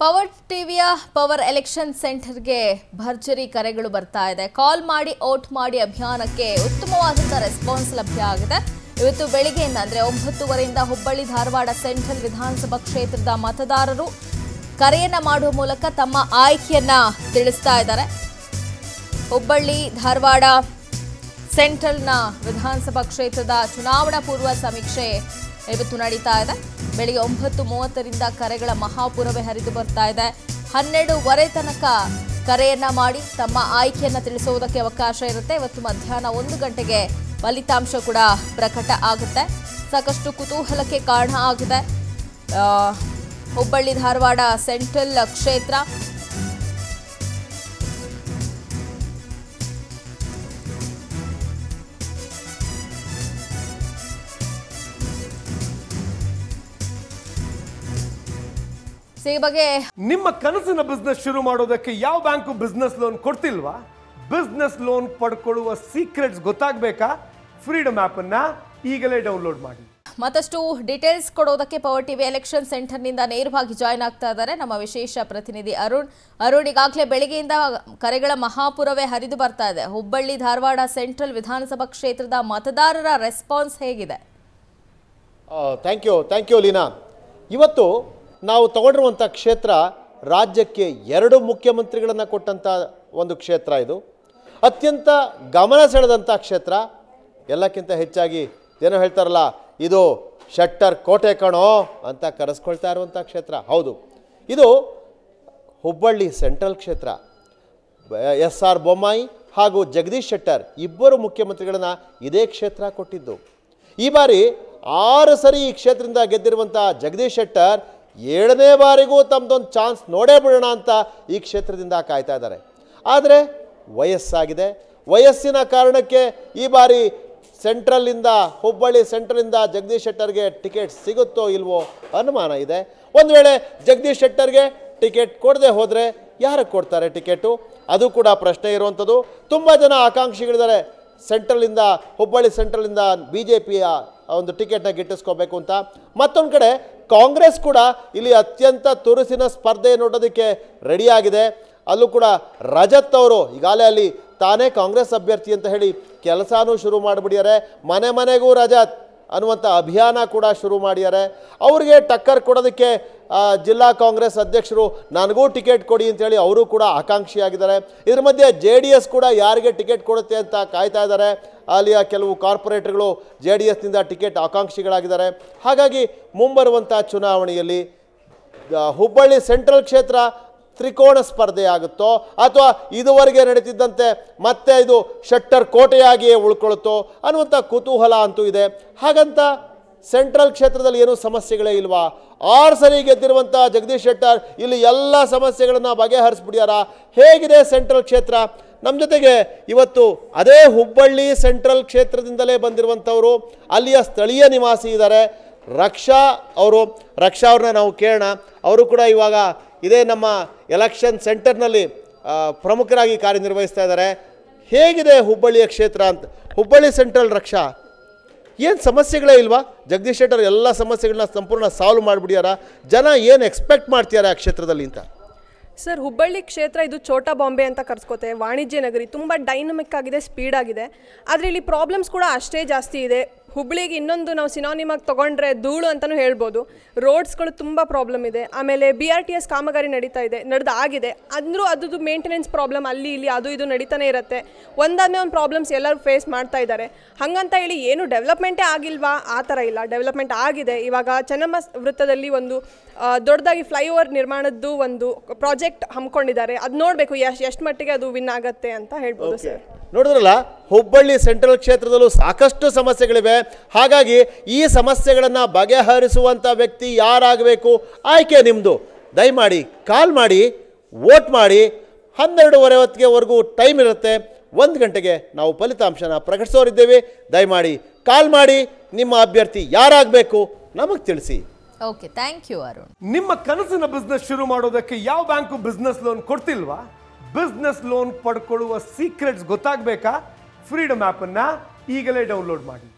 power ಟಿವಿಯ power election ಸೆಂಟರ್ಗೆ ಭರ್ಜರಿ ಕರೆಗಳು ಬರ್ತಾ ಇದೆ ಕಾಲ್ ಮಾಡಿ ಓಟ್ ಮಾಡಿ ಅಭಿಯಾನಕ್ಕೆ ಉತ್ತಮವಾದಂತಹ ರೆಸ್ಪಾನ್ಸ್ ಲಭ್ಯ ಆಗಿದೆ ಇವತ್ತು ಬೆಳಿಗ್ಗೆಯಿಂದ ಅಂದ್ರೆ ಒಂಬತ್ತುವರೆಯಿಂದ ಹುಬ್ಬಳ್ಳಿ ಧಾರವಾಡ ಸೆಂಟ್ರಲ್ ವಿಧಾನಸಭಾ ಕ್ಷೇತ್ರದ ಮತದಾರರು ಕರೆಯನ್ನ ಮಾಡುವ ಮೂಲಕ ತಮ್ಮ ಆಯ್ಕೆಯನ್ನ ತಿಳಿಸ್ತಾ ಇದ್ದಾರೆ ಹುಬ್ಬಳ್ಳಿ ಧಾರವಾಡ ಸೆಂಟ್ರಲ್ನ ವಿಧಾನಸಭಾ ಕ್ಷೇತ್ರದ ಚುನಾವಣಾ ಪೂರ್ವ ಸಮೀಕ್ಷೆ ಇವತ್ತು ನಡೀತಾ ಇದೆ ಬೆಳಿಗ್ಗೆ ಒಂಬತ್ತು ಮೂವತ್ತರಿಂದ ಕರೆಗಳ ಮಹಾಪುರವೇ ಹರಿದು ಬರ್ತಾ ಇದೆ ಹನ್ನೆರಡೂವರೆ ತನಕ ಕರೆಯನ್ನ ಮಾಡಿ ತಮ್ಮ ಆಯ್ಕೆಯನ್ನ ತಿಳಿಸುವುದಕ್ಕೆ ಅವಕಾಶ ಇರುತ್ತೆ ಇವತ್ತು ಮಧ್ಯಾಹ್ನ ಒಂದು ಗಂಟೆಗೆ ಫಲಿತಾಂಶ ಕೂಡ ಪ್ರಕಟ ಆಗುತ್ತೆ ಸಾಕಷ್ಟು ಕುತೂಹಲಕ್ಕೆ ಕಾರಣ ಆಗಿದೆ ಆ, ಹುಬ್ಬಳ್ಳಿ ಧಾರವಾಡ ಸೆಂಟ್ರಲ್ ಕ್ಷೇತ್ರ ಸೊ ಈ ಬಗ್ಗೆ ನಿಮ್ಮ ಕನಸಿನ ಬಿಸ್ನೆಸ್ ಶುರು ಮಾಡೋದಕ್ಕೆ ಯಾವ ಬ್ಯಾಂಕು ಬಿಸ್ನೆಸ್ ಲೋನ್ ಕೊಡ್ತಿಲ್ವಾ ಬಿಸ್ನೆಸ್ ಲೋನ್ ಪಡ್ಕೊಳ್ಳುವ ಸೀಕ್ರೆಟ್ಸ್ ಗೊತ್ತಾಗಬೇಕಾ ಫ್ರೀಡಮ್ ಅನ್ನ ಈಗಲೇ ಡೌನ್ಲೋಡ್ ಮಾಡಿ ಮತ್ತಷ್ಟು ಡೀಟೇಲ್ಸ್ ಕೊಡೋದಕ್ಕೆ ಪವರ್ ಟಿವಿ ಎಲೆಕ್ಷನ್ ಸೆಂಟರ್ನಿಂದ ನೇರವಾಗಿ ಜಾಯ್ನ್ ಆಗ್ತಾ ಇದ್ದಾರೆ ನಮ್ಮ ವಿಶೇಷ ಪ್ರತಿನಿಧಿ ಅರುಣ್ ಅರುಣ್ ಈಗಾಗಲೇ ಬೆಳಗ್ಗೆಯಿಂದ ಕರೆಗಳ ಮಹಾಪುರವೇ ಹರಿದು ಬರ್ತಾ ಇದೆ ಹುಬ್ಬಳ್ಳಿ ಧಾರವಾಡ ಸೆಂಟ್ರಲ್ ವಿಧಾನಸಭಾ ಕ್ಷೇತ್ರದ ಮತದಾರರ ರೆಸ್ಪಾನ್ಸ್ ಹೇಗಿದೆ thank you thank you Leena ಇವತ್ತು ನಾವು ತಗೊಂಡಿರುವಂಥ ಕ್ಷೇತ್ರ ರಾಜ್ಯಕ್ಕೆ ಎರಡು ಮುಖ್ಯಮಂತ್ರಿಗಳನ್ನು ಕೊಟ್ಟಂಥ ಒಂದು ಕ್ಷೇತ್ರ ಇದು ಅತ್ಯಂತ ಗಮನ ಸೆಳೆದಂಥ ಕ್ಷೇತ್ರ ಎಲ್ಲಕ್ಕಿಂತ ಹೆಚ್ಚಾಗಿ ಏನೋ ಹೇಳ್ತಾರಲ್ಲ ಇದು ಶಟ್ಟರ್ ಕೋಟೆ ಕಣೋ ಅಂತ ಕರೆಸ್ಕೊಳ್ತಾ ಇರುವಂಥ ಕ್ಷೇತ್ರ ಹೌದು ಇದು ಹುಬ್ಬಳ್ಳಿ ಸೆಂಟ್ರಲ್ ಕ್ಷೇತ್ರ ಎಸ್ ಆರ್ ಬೊಮ್ಮಾಯಿ ಹಾಗೂ ಜಗದೀಶ್ ಶೆಟ್ಟರ್ ಇಬ್ಬರು ಮುಖ್ಯಮಂತ್ರಿಗಳನ್ನ ಇದೇ ಕ್ಷೇತ್ರ ಕೊಟ್ಟಿದ್ದು ಈ ಬಾರಿ ಆರು ಸರಿ ಈ ಕ್ಷೇತ್ರದಿಂದ ಗೆದ್ದಿರುವಂಥ ಜಗದೀಶ್ ಶೆಟ್ಟರ್ ಏಳನೇ ಬಾರಿಗೂ ತಮ್ಮದೊಂದು ಚಾನ್ಸ್ ನೋಡೇ ಬಿಡೋಣ ಅಂತ ಈ ಕ್ಷೇತ್ರದಿಂದ ಕಾಯ್ತಾ ಇದ್ದಾರೆ ಆದರೆ ವಯಸ್ಸಾಗಿದೆ ವಯಸ್ಸಿನ ಕಾರಣಕ್ಕೆ ಈ ಬಾರಿ ಸೆಂಟ್ರಲ್ಲಿಂದ ಹುಬ್ಬಳ್ಳಿ ಸೆಂಟ್ರಲಿಂದ ಜಗದೀಶ್ ಶೆಟ್ಟರ್ಗೆ ಟಿಕೆಟ್ ಸಿಗುತ್ತೋ ಇಲ್ವೋ ಅನುಮಾನ ಇದೆ ಒಂದು ವೇಳೆ ಜಗದೀಶ್ ಶೆಟ್ಟರ್ಗೆ ಟಿಕೆಟ್ ಕೊಡದೆ ಹೋದರೆ ಯಾರಿಗೆ ಕೊಡ್ತಾರೆ ಟಿಕೆಟು ಅದು ಕೂಡ ಪ್ರಶ್ನೆ ಇರುವಂಥದ್ದು ತುಂಬ ಜನ ಆಕಾಂಕ್ಷಿಗಳಿದ್ದಾರೆ ಸೆಂಟ್ರಲಿಂದ ಹುಬ್ಬಳ್ಳಿ ಸೆಂಟ್ರಲಿಂದ ಬಿ ಜೆ ಪಿಯ ಒಂದು ಟಿಕೆಟ್ನ ಗಿಟ್ಟಿಸ್ಕೋಬೇಕು ಅಂತ ಮತ್ತೊಂದು ಕಡೆ ಕಾಂಗ್ರೆಸ್ ಕೂಡ ಇಲ್ಲಿ ಅತ್ಯಂತ ತುರುಸಿನ ಸ್ಪರ್ಧೆ ನೋಡೋದಕ್ಕೆ ರೆಡಿಯಾಗಿದೆ ಅಲ್ಲೂ ಕೂಡ ರಜತ್ ಅವರು ಈಗಾಗಲೇ ಅಲ್ಲಿ ತಾನೇ ಕಾಂಗ್ರೆಸ್ ಅಭ್ಯರ್ಥಿ ಅಂತ ಹೇಳಿ ಕೆಲಸನೂ ಶುರು ಮಾಡಿಬಿಡ್ಯಾರೆ ಮನೆ ಮನೆಗೂ ರಜತ್ ಅನ್ನುವಂಥ ಅಭಿಯಾನ ಕೂಡ ಶುರು ಮಾಡ್ಯಾರೆ ಅವ್ರಿಗೆ ಟಕ್ಕರ್ ಕೊಡೋದಕ್ಕೆ ಆ, ಜಿಲ್ಲಾ ಕಾಂಗ್ರೆಸ್ ಅಧ್ಯಕ್ಷರು ನನಗೂ ಟಿಕೆಟ್ ಕೊಡಿ ಅಂತೇಳಿ ಅವರು ಕೂಡ ಆಕಾಂಕ್ಷಿಯಾಗಿದ್ದಾರೆ ಇದ್ರ ಮಧ್ಯೆ ಜೆ ಡಿ ಎಸ್ ಕೂಡ ಯಾರಿಗೆ ಟಿಕೆಟ್ ಕೊಡುತ್ತೆ ಅಂತ ಕಾಯ್ತಾ ಇದ್ದಾರೆ ಅಲ್ಲಿಯ ಕೆಲವು ಕಾರ್ಪೊರೇಟರ್ಗಳು ಜೆ ಡಿ ಎಸ್ನಿಂದ ಟಿಕೆಟ್ ಆಕಾಂಕ್ಷಿಗಳಾಗಿದ್ದಾರೆ ಹಾಗಾಗಿ ಮುಂಬರುವಂಥ ಚುನಾವಣೆಯಲ್ಲಿ ಆ, ಹುಬ್ಬಳ್ಳಿ ಸೆಂಟ್ರಲ್ ಕ್ಷೇತ್ರ ತ್ರಿಕೋಣ ಸ್ಪರ್ಧೆ ಆಗುತ್ತೋ ಅಥವಾ ಇದುವರೆಗೆ ನಡೀತಿದ್ದಂತೆ ಮತ್ತೆ ಇದು ಶಟ್ಟರ್ ಕೋಟೆಯಾಗಿಯೇ ಉಳ್ಕೊಳ್ಳುತ್ತೋ ಅನ್ನುವಂಥ ಕುತೂಹಲ ಅಂತೂ ಇದೆ ಹಾಗಂತ ಸೆಂಟ್ರಲ್ ಕ್ಷೇತ್ರದಲ್ಲಿ ಏನೂ ಸಮಸ್ಯೆಗಳೇ ಇಲ್ವಾ ಆರು ಸರಿ ಗೆದ್ದಿರುವಂಥ ಜಗದೀಶ್ ಶೆಟ್ಟರ್ ಇಲ್ಲಿ ಎಲ್ಲ ಸಮಸ್ಯೆಗಳನ್ನು ಬಗೆಹರಿಸ್ಬಿಡ್ಯಾರ ಹೇಗಿದೆ ಸೆಂಟ್ರಲ್ ಕ್ಷೇತ್ರ ನಮ್ಮ ಜೊತೆಗೆ ಇವತ್ತು ಅದೇ ಹುಬ್ಬಳ್ಳಿ ಸೆಂಟ್ರಲ್ ಕ್ಷೇತ್ರದಿಂದಲೇ ಬಂದಿರುವಂಥವರು ಅಲ್ಲಿಯ ಸ್ಥಳೀಯ ನಿವಾಸಿ ಇದ್ದಾರೆ ರಕ್ಷಾ ಅವರು ರಕ್ಷಾ ಅವ್ರನ್ನ ನಾವು ಕೇಳೋಣ ಅವರು ಕೂಡ ಇವಾಗ ಇದೇ ನಮ್ಮ ಎಲೆಕ್ಷನ್ ಸೆಂಟರ್ನಲ್ಲಿ ಆ, ಪ್ರಮುಖರಾಗಿ ಕಾರ್ಯನಿರ್ವಹಿಸ್ತಾ ಇದ್ದಾರೆ ಹೇಗಿದೆ ಹುಬ್ಬಳ್ಳಿಯ ಕ್ಷೇತ್ರ ಅಂತ ಹುಬ್ಬಳ್ಳಿ ಸೆಂಟ್ರಲ್ ರಕ್ಷಾ ಏನು ಸಮಸ್ಯೆಗಳೇ ಇಲ್ವಾ ಜಗದೀಶ್ ಶೆಟ್ಟರ್ ಎಲ್ಲ ಸಮಸ್ಯೆಗಳನ್ನ ಸಂಪೂರ್ಣ ಸಾಲ್ವ್ ಮಾಡಿಬಿಡ್ಯಾರ ಜನ ಏನು ಎಕ್ಸ್ಪೆಕ್ಟ್ ಮಾಡ್ತಿದ್ದಾರೆ ಆ ಕ್ಷೇತ್ರದಲ್ಲಿ ಅಂತ ಸರ್ ಹುಬ್ಬಳ್ಳಿ ಕ್ಷೇತ್ರ ಇದು ಛೋಟಾ ಬಾಂಬೆ ಅಂತ ಕರ್ಸ್ಕೋತೆ ವಾಣಿಜ್ಯ ನಗರಿ ತುಂಬ ಡೈನಮಿಕ್ ಆಗಿದೆ ಸ್ಪೀಡ್ ಆಗಿದೆ ಆದರೆ ಇಲ್ಲಿ ಪ್ರಾಬ್ಲಮ್ಸ್ ಕೂಡ ಅಷ್ಟೇ ಜಾಸ್ತಿ ಇದೆ ಹುಬ್ಬಳ್ಳಿಗೆ ಇನ್ನೊಂದು ನಾವು ಸಿನಾನಿಮಾಗಿ ತೊಗೊಂಡ್ರೆ ಧೂಳು ಅಂತಲೂ ಹೇಳ್ಬೋದು ರೋಡ್ಸ್ಗಳು ತುಂಬ ಪ್ರಾಬ್ಲಮ್ ಇದೆ ಆಮೇಲೆ ಬಿ ಆರ್ ಟಿ ಎಸ್ ಕಾಮಗಾರಿ ನಡೀತಾ ಇದೆ ನಡೆದು ಆಗಿದೆ ಅಂದರೂ ಅದ್ರದ್ದು ಮೇಂಟೆನೆನ್ಸ್ ಪ್ರಾಬ್ಲಮ್ ಅಲ್ಲಿ ಇಲ್ಲಿ ಅದು ಇದು ನಡೀತಾನೆ ಇರುತ್ತೆ ಒಂದಾದ್ಮೇಲೆ ಒಂದು ಪ್ರಾಬ್ಲಮ್ಸ್ ಎಲ್ಲರೂ ಫೇಸ್ ಮಾಡ್ತಾ ಇದ್ದಾರೆ ಹಾಗಂತ ಹೇಳಿ ಏನು ಡೆವಲಪ್ಮೆಂಟೇ ಆಗಿಲ್ವಾ ಆ ಥರ ಇಲ್ಲ ಡೆವಲಪ್ಮೆಂಟ್ ಆಗಿದೆ ಇವಾಗ ಚೆನ್ನಮ್ಮ ವೃತ್ತದಲ್ಲಿ ಒಂದು ಆ, ದೊಡ್ಡದಾಗಿ ಫ್ಲೈಓವರ್ ನಿರ್ಮಾಣದ್ದು ಒಂದು ಪ್ರಾಜೆಕ್ಟ್ ಹಮ್ಮಿಕೊಂಡಿದ್ದಾರೆ ಅದು ನೋಡಬೇಕು ಎಷ್ಟು ಎಷ್ಟು ಮಟ್ಟಿಗೆ ಅದು ವಿನ್ ಆಗತ್ತೆ ಅಂತ ಹೇಳ್ಬೋದು ಸರ್ ನೋಡಿದ್ರಲ್ಲ ಹುಬ್ಬಳ್ಳಿ ಸೆಂಟ್ರಲ್ ಕ್ಷೇತ್ರದಲ್ಲೂ ಸಾಕಷ್ಟು ಸಮಸ್ಯೆಗಳಿವೆ ಹಾಗಾಗಿ ಈ ಸಮಸ್ಯೆಗಳನ್ನು ಬಗೆಹರಿಸುವಂಥ ವ್ಯಕ್ತಿ ಯಾರಾಗಬೇಕು ಆಯ್ಕೆ ನಿಮ್ಮದು ದಯಮಾಡಿ ಕಾಲ್ ಮಾಡಿ ವೋಟ್ ಮಾಡಿ ಹನ್ನೆರಡೂವರೆ ಹೊತ್ತಿಗೆವರೆಗೂ ಟೈಮ್ ಇರುತ್ತೆ ಒಂದು ಗಂಟೆಗೆ ನಾವು ಫಲಿತಾಂಶನ ಪ್ರಕಟಿಸೋರಿದ್ದೇವೆ ದಯಮಾಡಿ ಕಾಲ್ ಮಾಡಿ ನಿಮ್ಮ ಅಭ್ಯರ್ಥಿ ಯಾರಾಗಬೇಕು ನಮಗೆ ತಿಳಿಸಿ ಓಕೆ ಥ್ಯಾಂಕ್ ಯು ಅರುಣ್ ನಿಮ್ಮ ಕನಸಿನ ಬಿಸ್ನೆಸ್ ಶುರು ಮಾಡೋದಕ್ಕೆ ಯಾವ ಬ್ಯಾಂಕು ಬಿಸ್ನೆಸ್ ಲೋನ್ ಕೊಡ್ತಿಲ್ವಾ ಬಿಸ್ನೆಸ್ ಲೋನ್ ಪಡ್ಕೊಳ್ಳುವ ಸೀಕ್ರೆಟ್ಸ್ ಗೊತ್ತಾಗಬೇಕಾ ಫ್ರೀಡಮ್ ಅನ್ನ ಈಗಲೇ ಡೌನ್ಲೋಡ್ ಮಾಡಿ